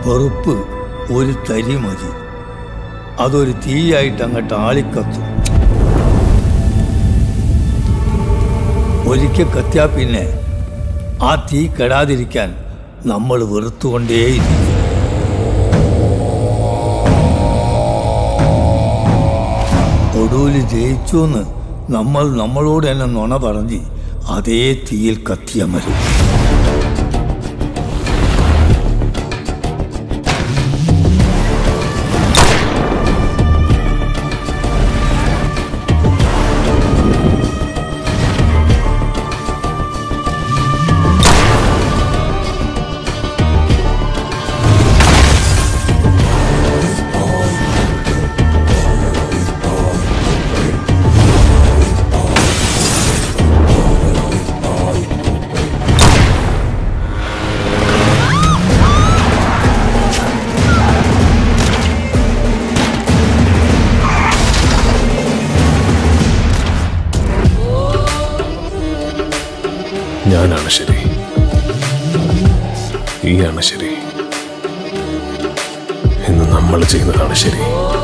വെറുപ്പ് ഒരു തരി മതി അതൊരു തീയായിട്ട് അങ്ങോട്ട് ആളിക്കത്തും ഒരിക്കൽ കത്തിയാ പിന്നെ ആ തീ കെടാതിരിക്കാൻ നമ്മൾ വെറുത്തുകൊണ്ടേയിരിക്കും ഒടുവിൽ ജയിച്ചു എന്ന് നമ്മൾ നമ്മളോട് തന്നെ നുണ പറഞ്ഞ് അതേ തീയിൽ കത്തിയമരും ഞാനാണ് ശരി ഈയാണ് ശരി ഇന്ന് നമ്മൾ ചെയ്യുന്നതാണ് ശരി